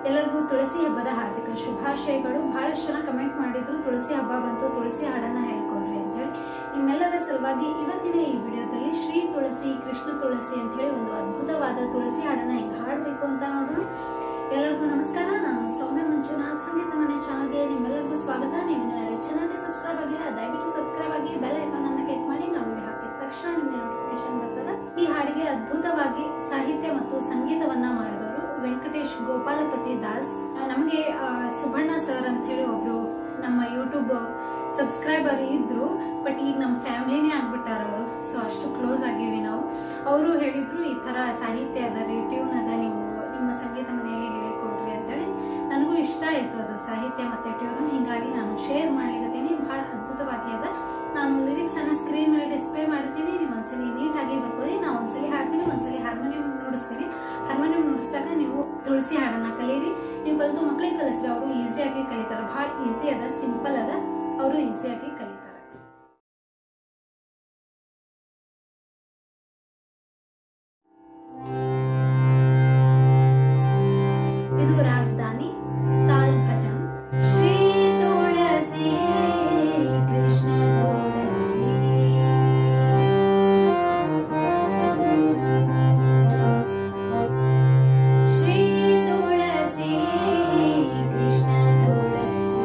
ಎಲ್ಲರಿಗೂ ತುಳಸಿ ಹಬ್ಬದ ಹಾರ್ದಿಕ ಶುಭಾಶಯಗಳು ಬಹಳಷ್ಟು ಜನ ಕಮೆಂಟ್ ಮಾಡಿದ್ರು ತುಳಸಿ ಹಬ್ಬ ಬಂತು ತುಳಸಿ ಹಾಡನ್ನ ಹೇಳ್ಕೊಡ್ರಿ ಅಂತ ಹೇಳಿ ನಿಮ್ಮೆಲ್ಲರ ಸಲುವಾಗಿ ಇವತ್ತಿನ ಈ ವಿಡಿಯೋದಲ್ಲಿ ಶ್ರೀ ತುಳಸಿ ಕೃಷ್ಣ ತುಳಸಿ ಅಂತ ಹೇಳಿ ಒಂದು ಅದ್ಭುತವಾದ ತುಳಸಿ ಹಾಡನ್ನ ಹೆಂಗ್ ಹಾಡ್ಬೇಕು ಅಂತ ನೋಡೋಣ ಎಲ್ಲರಿಗೂ ನಮಸ್ಕಾರ ನಾನು ಸೌಮ್ಯ ಮಂಜುನಾಥ್ ಸಂಗೀತ ಮನೆ ಚಾನಲ್ಗೆ ನಿಮ್ಮೆಲ್ಲರಿಗೂ ಸ್ವಾಗತ ನೀವು ಯಾರು ಚಾನಲ್ಗೆ ಸಬ್ಸ್ಕ್ರೈಬ್ ಆಗಿಲ್ಲ ದಯವಿಟ್ಟು ಸಬ್ಸ್ಕ್ರೈಬ್ ಆಗಿ ಬೆಲ್ ಐಕಾನ್ ಅನ್ನ ಕ್ಲಿಕ್ ಮಾಡಿ ನಾವು ವಿಡಿಯೋ ಹಾಕಿದ ತಕ್ಷಣ ನಿಮಗೆ ನೋಟಿಫಿಕೇಶನ್ ಬರ್ತದೆ ಈ ಹಾಡಿಗೆ ಅದ್ಭುತವಾಗಿ ಸಾಹಿತ್ಯ ಮತ್ತು ಸಂಗೀತವನ್ನ ಮಾಡಿದವರು ವೆಂಕಟೇಶ್ ಗೋಪಾಲಪತಿ ದಾಸ್ ಆ, ನಮಗೆ ಆ, ಸುಬಣ್ಣ ಸರ್ ಅಂತ ಹೇಳಿ ಒಬ್ರು ನಮ್ಮ ಯೂಟ್ಯೂಬ್ ಸಬ್ಸ್ಕ್ರೈಬರ್ ಇದ್ರು ಬಟ್ ಈಗ ನಮ್ಮ ಫ್ಯಾಮಿಲಿನೇ ಆಗ್ಬಿಟ್ಟಾರ ಅವರು ಸೊ ಅಷ್ಟು ಕ್ಲೋಸ್ ಆಗೀವಿ ನಾವು ಅವರು ಹೇಳಿದ್ರು ಈ ತರ ಸಾಹಿತ್ಯ ಅದ ರೀ ಟ್ಯೂನ್ ಅದ ನೀವು ನಿಮ್ಮ ಸಂಗೀತ ಮನೆಯಲ್ಲಿ ಹೇಳ್ಕೊಡ್ರಿ ಅಂತೇಳಿ ನನಗೂ ಇಷ್ಟ ಆಯ್ತು ಅದು ಸಾಹಿತ್ಯ ಮತ್ತೆ ಟ್ಯೂನ್ ಹಿಂಗಾಗಿ ನಾನು ಶೇರ್ ಮಾಡ್ಲಿಕತ್ತೀನಿ ಬಹಳ ಅದ್ಭುತವಾಗಿ ಅದ ನಾನು ಲಿರಿಕ್ಸ್ ಅನ್ನ ಸ್ಕ್ರೀನ್ ಮೇಲೆ ಡಿಸ್ಪ್ಲೇ ಮಾಡ್ತೀನಿ ನೀವು ಒಂದ್ಸಲಿ ನೀಟಾಗಿ ಬರ್ಕೋರಿ ನಾ ಒಂದ್ಸಲಿ ಹಾಡ್ತೀನಿ ಒಂದ್ಸಲಿ ಹಾರ್ಮೋನಿಯಂ ನುಡಿಸ್ತೀನಿ ಹಾರ್ಮೋನಿಯಂ ನುಡಿಸಿದಾಗ ನೀವು ತುಳಸಿ ಹಾಡನ್ನ ಕಲೀರಿ ನೀವು ಕಲಿತು ಮಕ್ಳಿಗೆ ಕಲಿಸ್ರಿ ಅವರು ಈಸಿಯಾಗಿ ಕಲಿತಾರೆ ಬಹಳ ಈಸಿ ಅದ ಸಿಂಪಲ್ ಅದ ಅವರು ಈಸಿಯಾಗಿ ಕಲಿತಾರೆ ಇದು ರಾಗದಾನಿ ತಾಲ್ ಭಜನ್ ಶ್ರೀ ತುಳಸಿ ಕೃಷ್ಣ ತುಳಸಿ ಶ್ರೀ ತುಳಸಿ ಕೃಷ್ಣ ತುಳಸಿ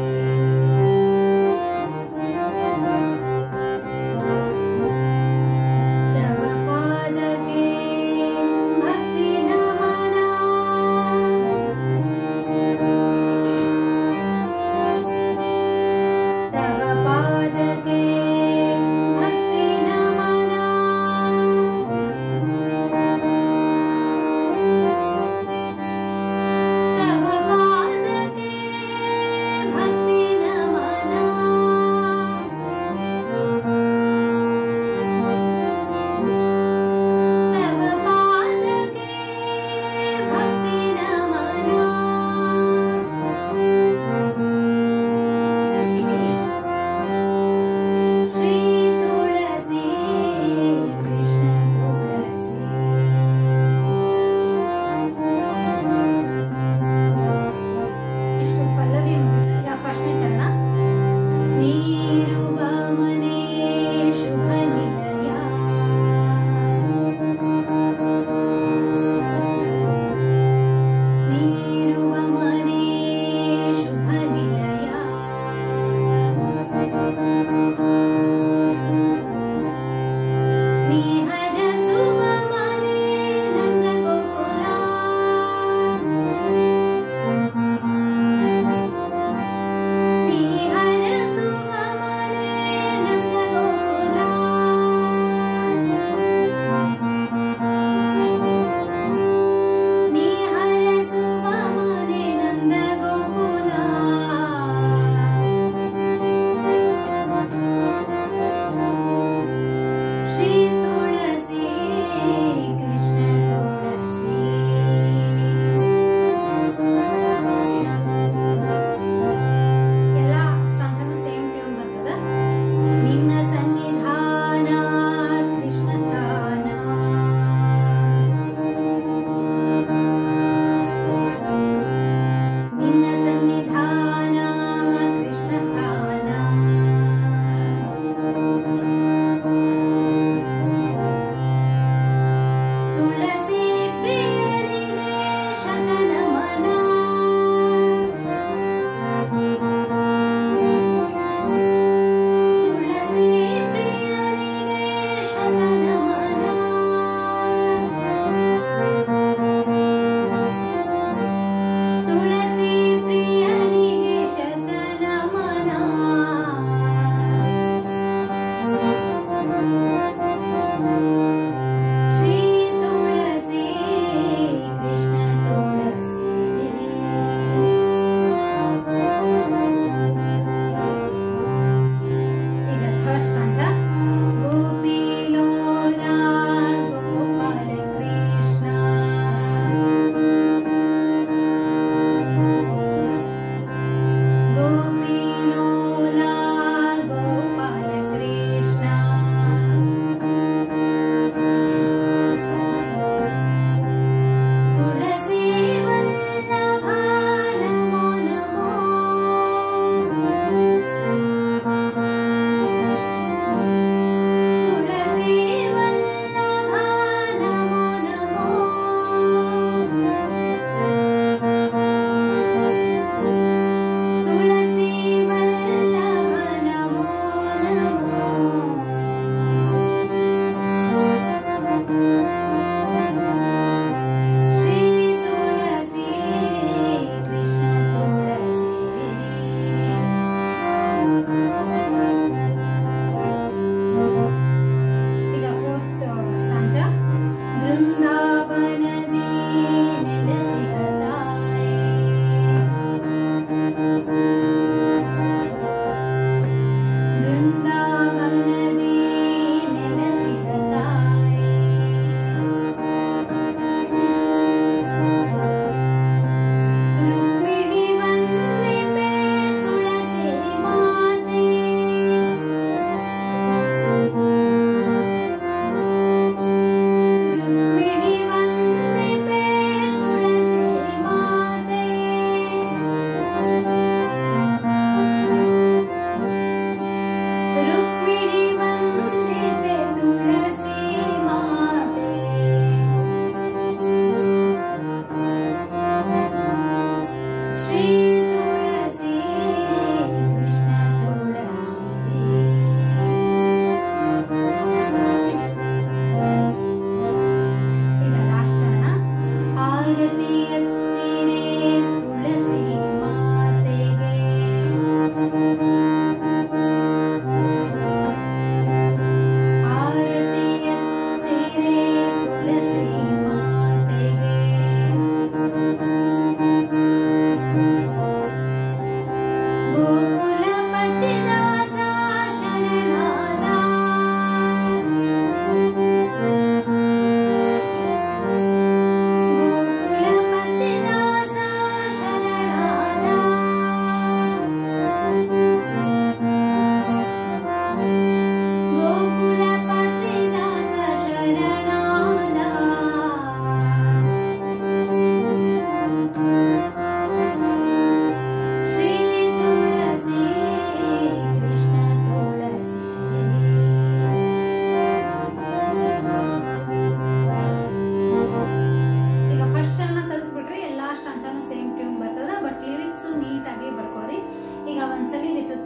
ತವ ಪಾದಕ್ಕೆ ಭಕ್ತಿ ನಮನ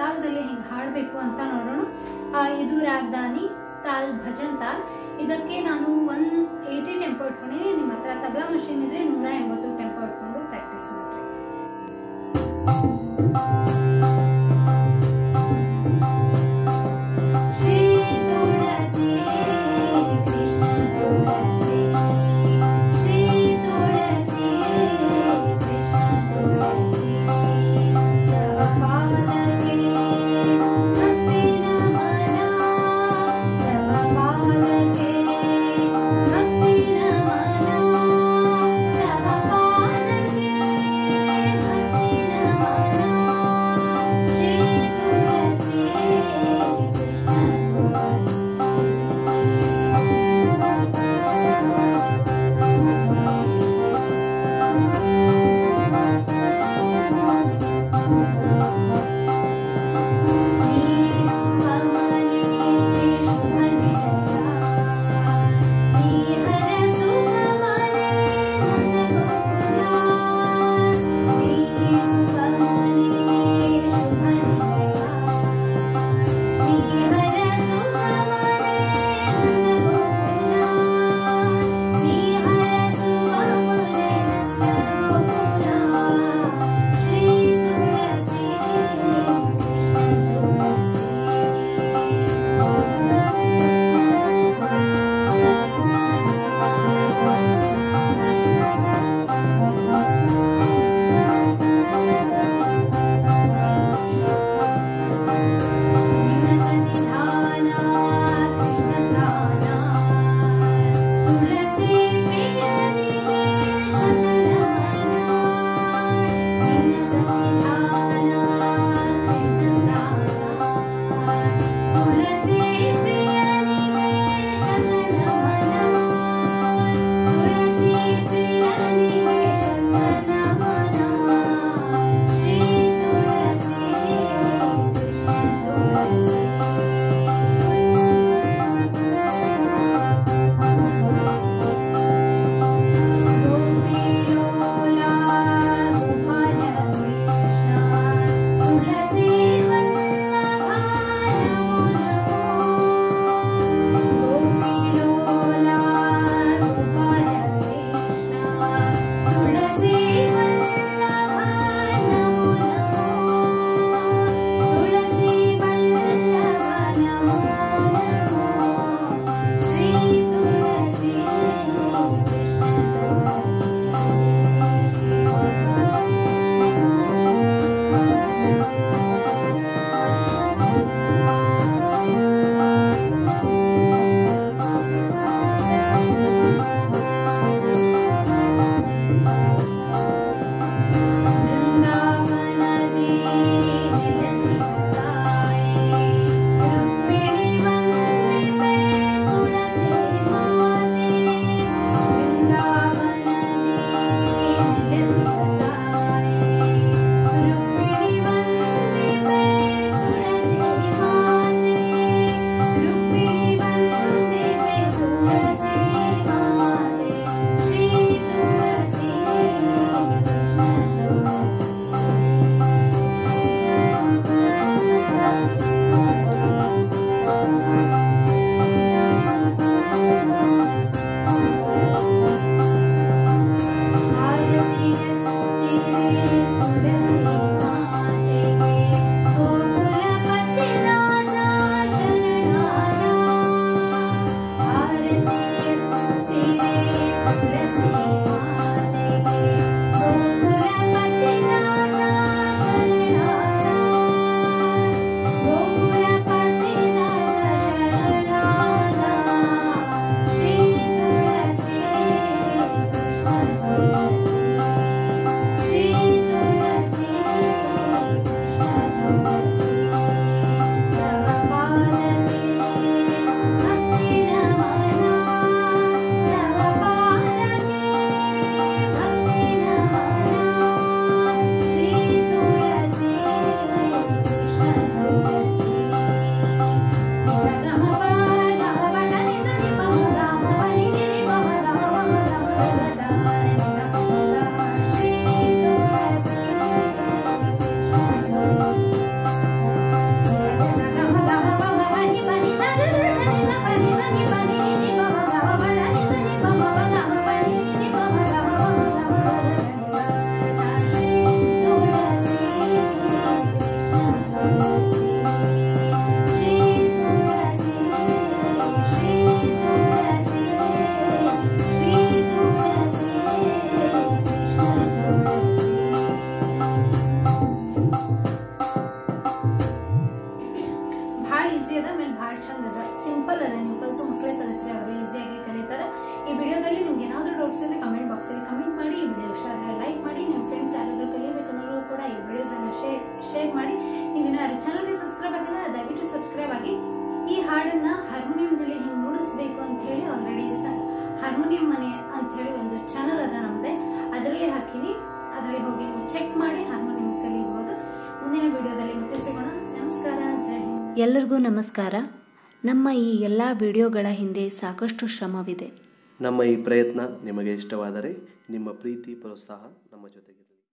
ತಾಳದಲ್ಲಿ ಹೆಂಗ್ ಹಾಡಬೇಕು ಅಂತ ನೋಡೋಣ ಆ, ಇದು ರಾಗದಾನಿ ತಾಲ್ ಭಜನ್ ತಾಲ್ ಇದಕ್ಕೆ ನಾನು ಒನ್ ಏಯ್ಟಿ ಟೆಂಪೋ ಇಟ್ಕೊಂಡಿದ್ದೀನಿ ನಿಮ್ಮ ಹತ್ರ ತಬಲಾ ಮಷೀನ್ ಇದ್ರೆ ನೂರ ಎಂಬತ್ತು ಟೆಂಪೋ ಇಟ್ಕೊಂಡು ಪ್ರಾಕ್ಟೀಸ್ ಮಾಡ್ರಿ ಶ್ರೀ ತುಳಸಿ ಕೃಷ್ಣ ತುಳಸಿ ಶ್ರೀ ತುಳಸಿ ಕೃಷ್ಣ ತುಳಸಿ ತವ ಪಾದಕ್ಕೆ ಭಕ್ತಿ ನಮನ ತವ ಪಾದಕ್ಕೆ ಭಕ್ತಿ ನಮನ ತವ ಪಾದಕ್ಕೆ ಭಕ್ತಿ ನಮನ ಹಾರ್ಮೋನಿಯಂ ಮನೆ ಅಂತ ಹೇಳಿ ಒಂದು ಚಾನಲ್ ಅದ ನಮ್ದೆ ಅದರಲ್ಲಿ ಹಾಕಿನಿ ಅದರಲ್ಲಿ ಹೋಗಿ ನೀವು ಚೆಕ್ ಮಾಡಿ ಹಾರ್ಮೋನಿಯಂ ಕಲಿಬಹುದು ಮುಂದಿನ ವಿಡಿಯೋದಲ್ಲಿ ಮತ್ತೆ ಸಿಗೋಣ ನಮಸ್ಕಾರ ಜೈ ಹಿಂದ್ ಎಲ್ಲರಿಗೂ ನಮಸ್ಕಾರ ನಮ್ಮ ಈ ಎಲ್ಲ ವಿಡಿಯೋಗಳ ಹಿಂದೆ ಸಾಕಷ್ಟು ಶ್ರಮವಿದೆ ನಮ್ಮ ಈ ಪ್ರಯತ್ನ ನಿಮಗೆ ಇಷ್ಟವಾದರೆ ನಿಮ್ಮ ಪ್ರೀತಿ ಪ್ರೋತ್ಸಾಹ ನಮ್ಮ ಜೊತೆಗೆ